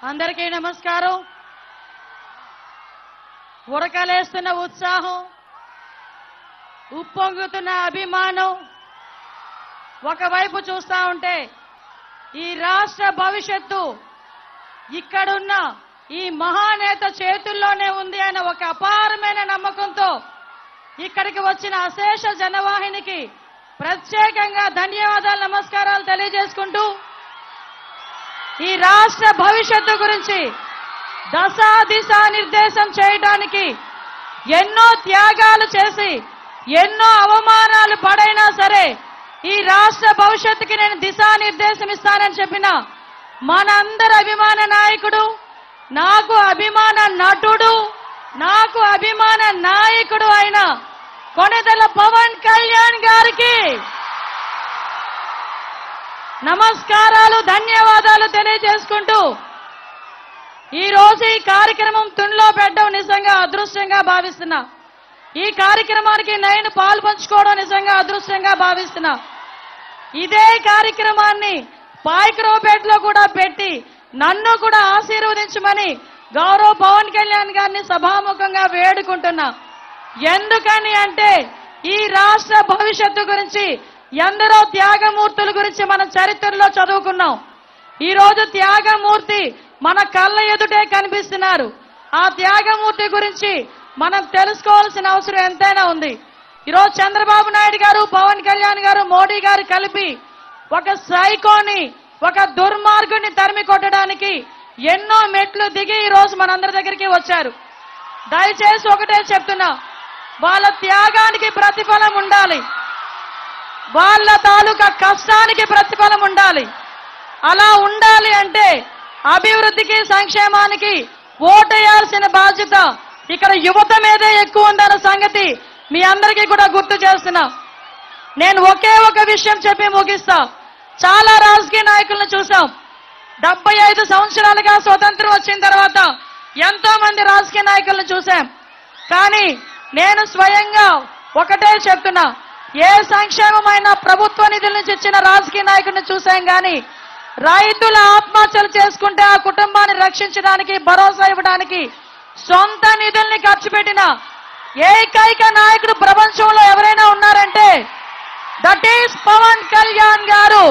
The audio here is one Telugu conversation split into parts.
అందరికీ నమస్కారం ఉరకలేస్తున్న ఉత్సాహం ఉప్పొంగుతున్న అభిమానం ఒకవైపు చూస్తా ఉంటే ఈ రాష్ట్ర భవిష్యత్తు ఇక్కడున్న ఈ మహానేత చేతుల్లోనే ఉంది అన్న ఒక అపారమైన నమ్మకంతో ఇక్కడికి వచ్చిన అశేష జనవాహినికి ప్రత్యేకంగా ధన్యవాదాలు నమస్కారాలు తెలియజేసుకుంటూ ఈ రాష్ట్ర భవిష్యత్తు గురించి దశా దిశ నిర్దేశం చేయడానికి ఎన్నో త్యాగాలు చేసి ఎన్నో అవమానాలు పడైనా సరే ఈ రాష్ట్ర భవిష్యత్తుకి నేను దిశానిర్దేశం ఇస్తానని చెప్పిన మనందరి అభిమాన నాయకుడు నాకు అభిమాన నటుడు నాకు అభిమాన నాయకుడు అయిన కొనెదల పవన్ కళ్యాణ్ గారికి నమస్కారాలు ధన్యవాదాలు తెలియజేసుకుంటూ ఈ రోజు ఈ కార్యక్రమం తుండ్లో పెట్టడం నిజంగా అదృష్టంగా భావిస్తున్నా ఈ కార్యక్రమానికి నేను పాలు పంచుకోవడం నిజంగా అదృష్టంగా భావిస్తున్నా ఇదే కార్యక్రమాన్ని పాయకరావుపేటలో కూడా పెట్టి నన్ను కూడా ఆశీర్వదించమని గౌరవ్ పవన్ కళ్యాణ్ గారిని సభాముఖంగా వేడుకుంటున్నా ఎందుకని అంటే ఈ రాష్ట్ర భవిష్యత్తు గురించి ఎందరో త్యాగమూర్తుల గురించి మన చరిత్రలో చదువుకున్నాం ఈ రోజు త్యాగమూర్తి మన కళ్ళ ఎదుటే కనిపిస్తున్నారు ఆ త్యాగమూర్తి గురించి మనం తెలుసుకోవాల్సిన అవసరం ఎంతైనా ఉంది ఈరోజు చంద్రబాబు నాయుడు గారు పవన్ కళ్యాణ్ గారు మోడీ గారు కలిపి ఒక సైకోని ఒక దుర్మార్గుని తరిమి కొట్టడానికి ఎన్నో మెట్లు దిగి ఈ రోజు మనందరి దగ్గరికి వచ్చారు దయచేసి ఒకటే చెప్తున్నా వాళ్ళ త్యాగానికి ప్రతిఫలం ఉండాలి వాళ్ళ తాలూకా కష్టానికి ప్రతిఫలం ఉండాలి అలా ఉండాలి అంటే అభివృద్ధికి సంక్షేమానికి ఓటేయాల్సిన బాధ్యత ఇక్కడ యువత మీదే ఎక్కువ ఉందన్న సంగతి మీ అందరికీ కూడా గుర్తు చేస్తున్నా నేను ఒకే ఒక విషయం చెప్పి ముగిస్తా చాలా రాజకీయ నాయకులను చూసాం డెబ్బై ఐదు సంవత్సరాలుగా స్వతంత్రం వచ్చిన తర్వాత ఎంతో మంది రాజకీయ నాయకులను చూశాం కానీ నేను స్వయంగా ఒకటే చెప్తున్నా ఏ సంక్షేమమైన ప్రభుత్వ నిధుల నుంచి ఇచ్చిన రాజకీయ నాయకుడిని చూశాం కానీ రైతుల ఆత్మహత్యలు చేసుకుంటే ఆ కుటుంబాన్ని రక్షించడానికి భరోసా ఇవ్వడానికి సొంత నిధుల్ని ఖర్చు పెట్టిన ఏకైక నాయకుడు ప్రపంచంలో ఎవరైనా ఉన్నారంటే దట్ ఈస్ పవన్ కళ్యాణ్ గారు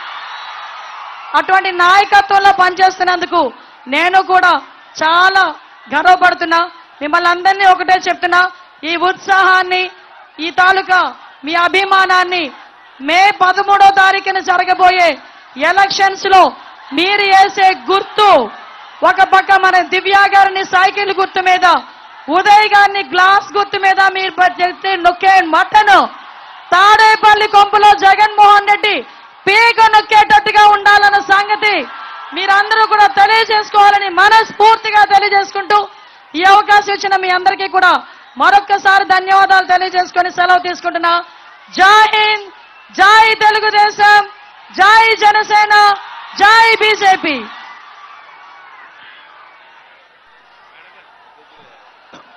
అటువంటి నాయకత్వంలో పనిచేస్తున్నందుకు నేను కూడా చాలా గర్వపడుతున్నా మిమ్మల్ని అందరినీ ఒకటే చెప్తున్నా ఈ ఉత్సాహాన్ని ఈ తాలూకా మీ అభిమానాన్ని మే పదమూడో తారీఖున జరగబోయే ఎలక్షన్స్ లో మీరు వేసే గుర్తు ఒక పక్క మన దివ్య గారిని సైకిల్ గుర్తు మీద ఉదయ్ గారిని గ్లాస్ గుర్తు మీద మీరు చెప్తే నొక్కే మటన్ తాడేపల్లి కొంపులో జగన్మోహన్ రెడ్డి పీక నొక్కేటట్టుగా ఉండాలన్న సంగతి మీరందరూ కూడా తెలియజేసుకోవాలని మనస్ఫూర్తిగా తెలియజేసుకుంటూ ఈ అవకాశం ఇచ్చిన మీ అందరికీ కూడా మరొక్కసారి ధన్యవాదాలు తెలియజేసుకొని సెలవు తీసుకుంటున్నా జై హింద్ జై తెలుగుదేశం జై జనసేన జై బీజేపీ